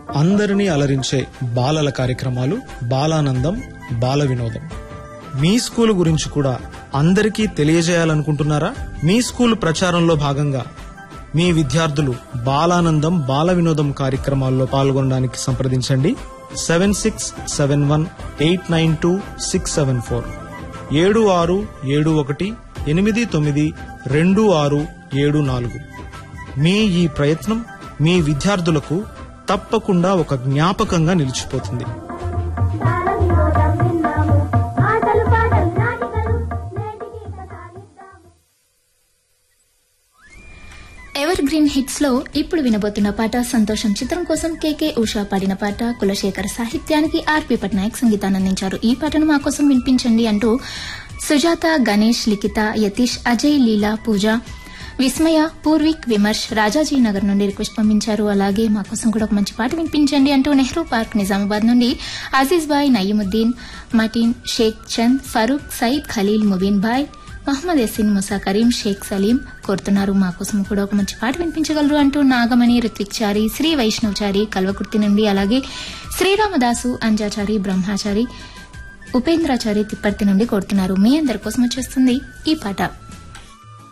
అందరినీ అలరించే బాలల కార్యక్రమాలు బాలానందం బాల వినోదం మీ స్కూల్ గురించి కూడా అందరికీ తెలియజేయాలనుకుంటున్నారా మీ స్కూల్ ప్రచారంలో భాగంగా మీ విద్యార్థులు బాలానందం బాల వినోదం కార్యక్రమాల్లో పాల్గొనడానికి సంప్రదించండి seven six seven one eight nine two six seven four ఏడు ఆరు ఏడు ఒకటి ఎనిమిది తొమ్మిది రెండు ఆరు ఏడు నాలుగు మీ ఈ ప్రయత్నం మీ విద్యార్థులకు తప్పకుండా ఒక జ్ఞాపకంగా నిలిచిపోతుంది బాలవినోదం విన్నాము ఆటలు పాటలు నాటికలు నేటికి సాగిద్దాము ఎవర్ గ్రీన్ హిట్స్ లో ఇప్పుడు వినబోతున్న పాట సంతోషం చిత్రం కోసం కేకే ఉషా పాడిన పాట కులశేఖర్ సాహిత్యానికి ఆర్పి పట్నాయక్ సంగీతాన్ని అందించారు ఈ పాటను మా కోసం వినిపించండి అంటూ సుజాత గణేష్ లిఖిత యతీష్ అజయ్ లీలా పూజ విస్మయ పూర్విక్ విమర్శ్ రాజాజీ నగర్ నుండి రిక్వెస్ట్ పంపించారు అలాగే మా కోసం కూడా ఒక మంచి పాట వినిపించండి అంటూ నెహ్రూ పార్క్ నిజామాబాద్ నుండి అజీజ్ బాయ్ నయీముద్దీన్ మటీన్ షేక్ చంద్ ఫరూక్ సయీద్ ఖలీల్ ముబీన్ బాయ్ మహమ్మద్ యసిన్ ముసా కరీం షేక్ సలీం కోరుతున్నారు మా కోసం కూడా ఒక మంచి పాట వినిపించగలరు అంటూ నాగమణి రిత్విక్ చారి శ్రీ వైష్ణవచారి కల్వకుర్తి నుండి అలాగే శ్రీరామదాసు అంజాచారి బ్రహ్మాచారి ఉపేంద్రాచారి తిప్పర్తి నుండి కోరుతున్నారు మీ అందరి కోసం వచ్చేస్తుంది ఈ పాట